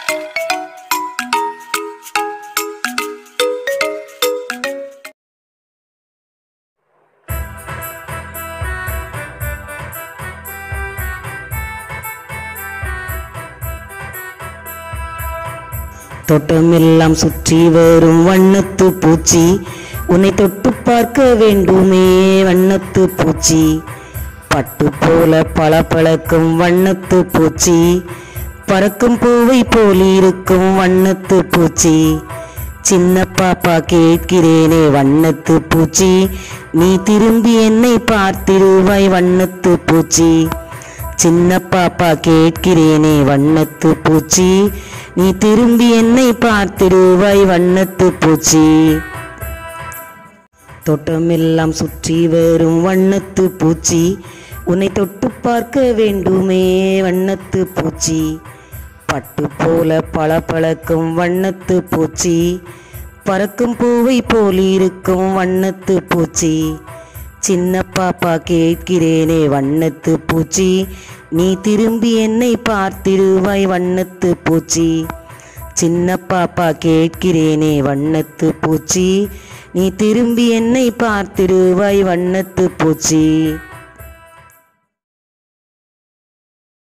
தோட்டமெல்லாம் சுற்றி வரும் வண்ணத்து பூச்சி உன்னை தொட்டு பார்க்க வேண்டுமே வண்ணத்து பூச்சி பட்டு போல பளபளக்கும் வண்ணத்து பூச்சி பறக்கும் பூவை போல் இருக்கும் வண்ணத்து பூச்சி சின்ன பாப்பா கேட்கிறேனே வண்ணத்து பூச்சி நீ திரும்பி என்னை பார்த்திருவாய் வண்ணத்து பூச்சி சின்ன பாப்பா கேட்கிறேனே வண்ணத்து பூச்சி நீ திரும்பி என்னை பார்த்திருவாய் வண்ணத்து பூச்சி தோட்டமெல்லாம் சுற்றி வரும் வண்ணத்து பூச்சி உன்னை தொட்டு பார்க்க வேண்டுமே வண்ணத்து பூச்சி பட்டு போல பளபளக்கும் வண்ணத்து பூச்சி பறக்கும் பூவை போல் இருக்கும் வண்ணத்து பூச்சி சின்ன பாப்பா கேட்கிறேனே வண்ணத்து பூச்சி நீ திரும்பி என்னை பார்த்திருவாய் வண்ணத்து பூச்சி சின்ன பாப்பா கேட்கிறேனே வண்ணத்து பூச்சி நீ திரும்பி என்னை பார்த்திருவாய் வண்ணத்து பூச்சி